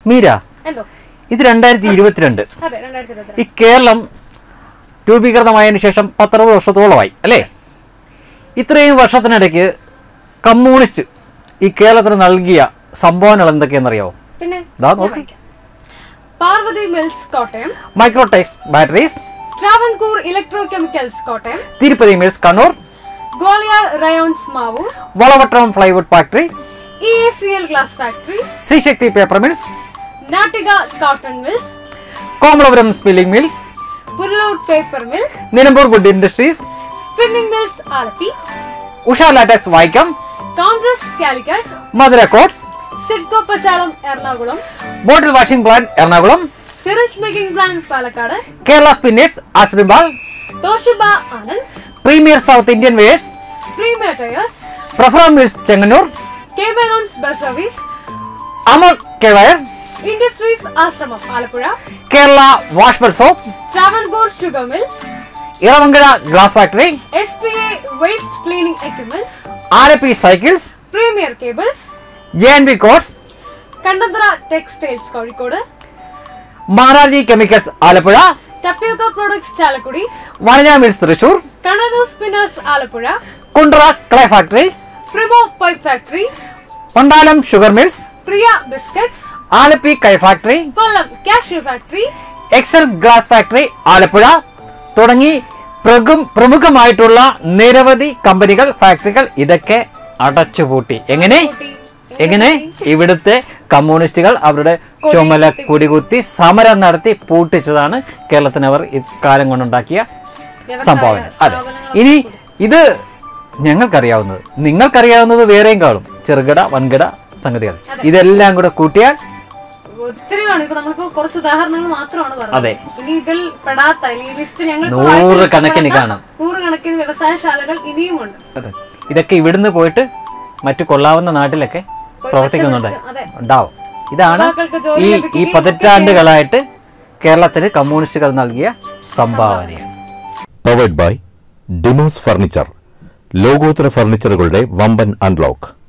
മീര എന്തോ ഇത് രണ്ടായിരത്തി ഇരുപത്തിരണ്ട് അതെ രണ്ടായിരത്തി ഇരുപത്തി ഈ കേരളം രൂപീകൃതമായതിനു ശേഷം പത്തറുപത് വർഷത്തോളമായി അല്ലേ ഇത്രയും വർഷത്തിനിടയ്ക്ക് കമ്മ്യൂണിസ്റ്റ് ഈ കേരളത്തിന് നൽകിയ സംഭാവനകൾ എന്തൊക്കെയാണെന്നറിയാമോ പിന്നെ ദാ നോക്ക്. Parvathy mills Kottayam microtex batteries Travancore electro chemicals Kottayam Tirupati mills Kannur Gwalior rayons Mavoor Valavattom plywood factory E A C L glass factory Sreesakthi paper mills Nattika cotton mills Komalapuram spinning mills Punalur paper mill Nilambur wood industries spinning mills Alleppey Usha latex Vaikom Congress Calicut Madura coats SIDCO Pachalam Ernakulam bottle washing plant Ernakulam syringe making plant Palakkad Kerala spinners ആശ്രിംബാൾ Toshiba Anand premier south Indian വേഴ്സ് premier tyres പ്രഫറ mills Chengannur K മെറോൺസ് bus service അമർ കെവയർ industries Ashramam Alappuzha Kerala വാഷ്ബൽ soap Travancore sugar mill ഇളവങ്കര glass factory S P A waste cleaning equipment Alleppey cycles premier cables J N B coats Kandanthara textiles Kozhikode Mararji chemicals Alappuzha ടപ്യൂക്ക products Chalakudy Vanaja mills Thrissur കണദൂർ spinners Alappuzha Kundara clay factory പ്രിമോ pipe factory Pandalam sugar mills Priya biscuits Alleppey കൈ factory കൊല്ലം cashew factory Excel glass factory Alappuzha തുടങ്ങി പ്രഗു പ്രമുഖമായിട്ടുള്ള നിരവധി കമ്പനികൾ ഫാക്ടറികൾ ഇതൊക്കെ അടച്ചുപൂട്ടി എങ്ങനെ എങ്ങനെ ഇവിടുത്തെ കമ്മ്യൂണിസ്റ്റുകൾ അവരുടെ ചുമല കുടികുത്തി സമരം നടത്തി പൂട്ടിച്ചതാണ് കേരളത്തിന് അവർ ഇക്കാലം കൊണ്ടുണ്ടാക്കിയ സംഭാവന അതെ ഇനി ഇത് ഞങ്ങൾക്കറിയാവുന്നത് നിങ്ങൾക്കറിയാവുന്നത് വേറെയും കാണും ചെറുകിട വൻകിട സംഗതികൾ ഇതെല്ലാം കൂടെ കൂട്ടിയാൽ ഒത്തിരിയാണ് ഇപ്പൊ നമ്മളിപ്പോ കുറച്ച് ഉദാഹരണങ്ങൾ മാത്രമാണ് അതെ. പറഞ്ഞത് ഇനി ഇതിൽ പെടാത്ത അല്ലെങ്കിൽ ഈ ലിസ്റ്റ് ഞങ്ങൾ നൂറ് കണക്കിന് കാണാം. നൂറുകണക്കിന് വ്യവസായശാലകൾ ഇനിയുമുണ്ട് അതെ ഇതൊക്കെ ഇവിടുന്ന് പോയിട്ട് മറ്റു കൊള്ളാവുന്ന നാട്ടിലൊക്കെ പ്രവർത്തിക്കുന്നുണ്ട് അതെ. ഉണ്ടാവും ഇതാണ് യുവാക്കൾക്ക് ജോലി ഈ ഈ ലഭിക്കുകയും പതിറ്റാണ്ടുകളായിട്ട് കേരളത്തിന് കമ്മ്യൂണിസ്റ്റുകൾ നൽകിയ സംഭാവനയാണ് പവേഡ് ബൈ ഡിമോസ് ഫർണിച്ചർ ലോകോത്തര ഫർണിച്ചറുകളുടെ വമ്പൻ അൺലോക്ക്